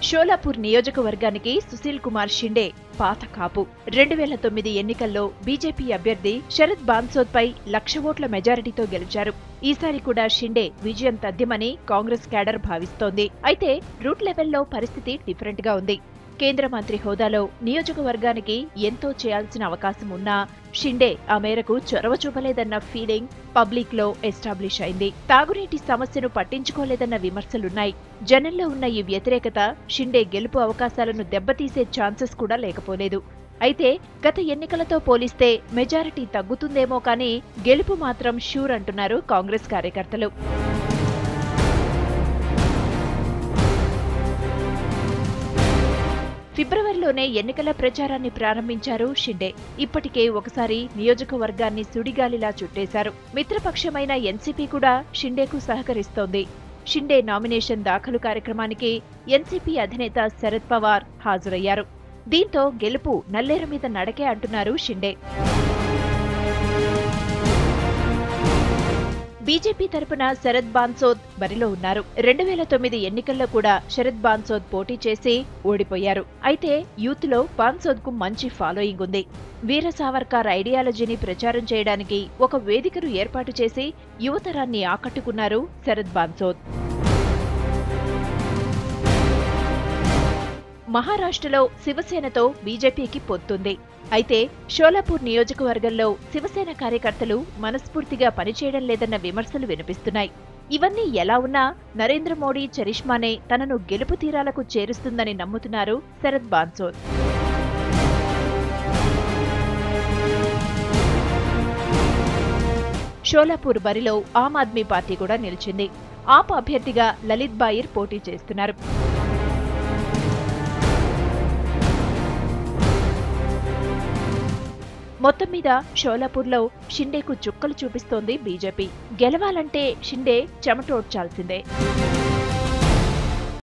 షోలాపూర్ నియోజకవర్గానికి సుశీల్ కుమార్ షిండే పాత కాపు రెండు వేల తొమ్మిది ఎన్నికల్లో బీజేపీ అభ్యర్థి శరద్ బాన్సోద్ పై లక్ష ఓట్ల మెజారిటీతో గెలిచారు ఈసారి కూడా షిండే విజయం తథ్యమని కాంగ్రెస్ క్యాడర్ భావిస్తోంది అయితే రూట్ లెవెల్లో పరిస్థితి డిఫరెంట్ గా ఉంది కేంద్ర మంత్రి హోదాలో నియోజకవర్గానికి ఎంతో చేయాల్సిన అవకాశం ఉన్నా షిండే ఆ మేరకు చొరవ చూపలేదన్న ఫీలింగ్ పబ్లిక్ లో ఎస్టాబ్లిష్ అయింది తాగునీటి సమస్యను పట్టించుకోలేదన్న విమర్శలున్నాయి జనంలో ఉన్న ఈ వ్యతిరేకత షిండే గెలుపు అవకాశాలను దెబ్బతీసే ఛాన్సెస్ కూడా లేకపోలేదు అయితే గత ఎన్నికలతో పోలిస్తే మెజారిటీ తగ్గుతుందేమో కానీ గెలుపు మాత్రం షూర్ అంటున్నారు కాంగ్రెస్ కార్యకర్తలు ఫిబ్రవరిలోనే ఎన్నికల ప్రచారాన్ని ప్రారంభించారు షిండే ఇప్పటికే ఒకసారి నియోజకవర్గాన్ని సుడిగాలిలా చుట్టేశారు మిత్రపక్షమైన ఎన్సీపీ కూడా షిండేకు సహకరిస్తోంది షిండే నామినేషన్ దాఖలు కార్యక్రమానికి ఎన్సీపీ అధినేత శరద్ పవార్ హాజరయ్యారు దీంతో గెలుపు నల్లేరు మీద నడకే అంటున్నారు షిండే బీజేపీ తరపున శరద్ బాన్సోద్ బరిలో ఉన్నారు రెండు వేల తొమ్మిది ఎన్నికల్లో కూడా శరద్ బాన్సోద్ పోటీ చేసి ఓడిపోయారు అయితే యూత్ లో బాన్సోద్ కు మంచి ఫాలోయింగ్ ఉంది వీర సావర్కర్ ఐడియాలజీని ప్రచారం చేయడానికి ఒక వేదికను ఏర్పాటు చేసి యువతరాన్ని ఆకట్టుకున్నారు శరద్ బాన్సోద్ మహారాష్ట్రలో శివసేనతో బీజేపీకి పొత్తుంది అయితే షోలాపూర్ నియోజకవర్గంలో శివసేన కార్యకర్తలు మనస్ఫూర్తిగా పనిచేయడం లేదన్న విమర్శలు వినిపిస్తున్నాయి ఇవన్నీ ఎలా ఉన్నా నరేంద్ర మోడీ చరిష్మానే తనను గెలుపు తీరాలకు చేరుస్తుందని నమ్ముతున్నారు శరద్ బాన్సోద్ షోలాపూర్ బరిలో ఆమ్ ఆద్మీ పార్టీ కూడా నిలిచింది ఆప్ అభ్యర్థిగా లలిత్ బాయిర్ పోటీ చేస్తున్నారు మొత్తం మీద షోలాపూర్లో షిండేకు చుక్కలు చూపిస్తోంది బీజేపీ గెలవాలంటే షిండే చెమటోడ్చాల్సిందే